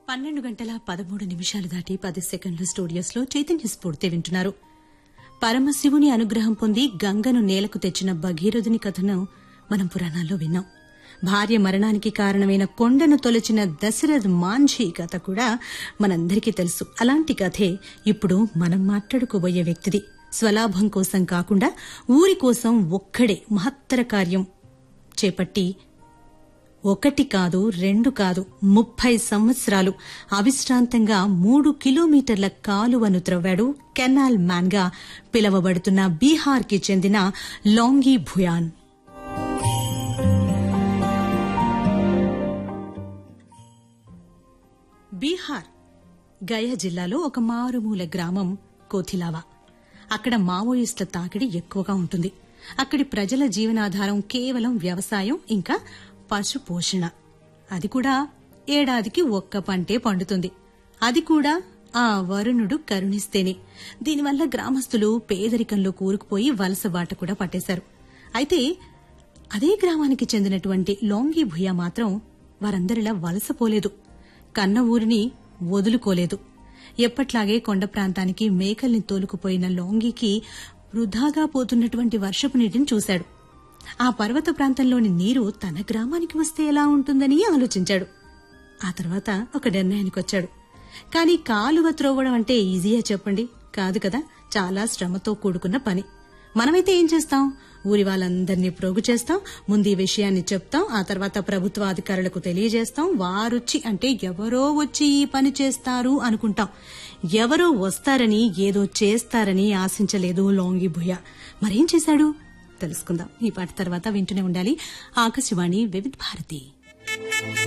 పన్నెండు గంటల పదమూడు నిమిషాలు దాటి పది సెకండ్ల స్టూడియోస్లో చైతన్య స్ఫూర్తి వింటున్నారు పరమశివుని అనుగ్రహం పొంది గంగను నేలకు తెచ్చిన భగీరథుని కథను మనం పురాణాల్లో విన్నాం భార్య మరణానికి కారణమైన కొండను తొలచిన దశరథ్ మాంఝీ కథ కూడా మనందరికీ తెలుసు అలాంటి కథే ఇప్పుడు మనం మాట్లాడుకోబోయే వ్యక్తిది స్వలాభం కోసం కాకుండా ఊరి కోసం ఒక్కడే మహత్తర కార్యం చేపట్టి ఒకటి కాదు రెండు కాదు ముప్పై సంవత్సరాలు అవిశ్రాంతంగా మూడు కిలోమీటర్ల కాలువను త్రవ్వాడు కెనాల్ మ్యాన్ గా పిలువబడుతున్న బీహార్కి చెందిన లాంగి భుయాన్ బీహార్ గయా జిల్లాలో ఒక మారుమూల గ్రామం కోథిలావా అక్కడ మావోయిస్టుల తాకిడి ఎక్కువగా ఉంటుంది అక్కడి ప్రజల జీవనాధారం కేవలం వ్యవసాయం ఇంకా పశు పోషణ అది కూడా ఏడాదికి ఒక్క పంటే పండుతుంది అది కూడా ఆ వరుణుడు కరుణిస్తేనే దీనివల్ల గ్రామస్తులు పేదరికంలో కూరుకుపోయి వలస బాట కూడా పట్టేశారు అయితే అదే గ్రామానికి చెందినటువంటి లోంగి భుయా మాత్రం వారందరిలా వలసపోలేదు కన్న ఊరిని వదులుకోలేదు ఎప్పట్లాగే కొండ ప్రాంతానికి మేకల్ని తోలుకుపోయిన లోంగికి వృధాగా పోతున్నటువంటి వర్షపు నీటిని చూశాడు ఆ పర్వత ప్రాంతంలోని నీరు తన గ్రామానికి వస్తే ఎలా ఉంటుందని ఆలోచించాడు ఆ తర్వాత ఒక నిర్ణయానికి వచ్చాడు కానీ కాలువ త్రోవడం అంటే ఈజీయా చెప్పండి కాదు కదా చాలా శ్రమతో కూడుకున్న పని మనమైతే ఏం చేస్తాం ఊరి వాళ్ళందరినీ ప్రోగు చేస్తాం ముందు ఈ విషయాన్ని చెప్తాం ఆ తర్వాత ప్రభుత్వ అధికారులకు తెలియజేస్తాం వారొచ్చి అంటే ఎవరో వచ్చి ఈ పని చేస్తారు అనుకుంటాం ఎవరో వస్తారని ఏదో చేస్తారని ఆశించలేదు లోంగి భుయ మరేం చేశాడు తెలుసుకుందాం ఈ పాట తర్వాత వింటూనే ఉండాలి ఆకాశవాణి వివిధ భారతి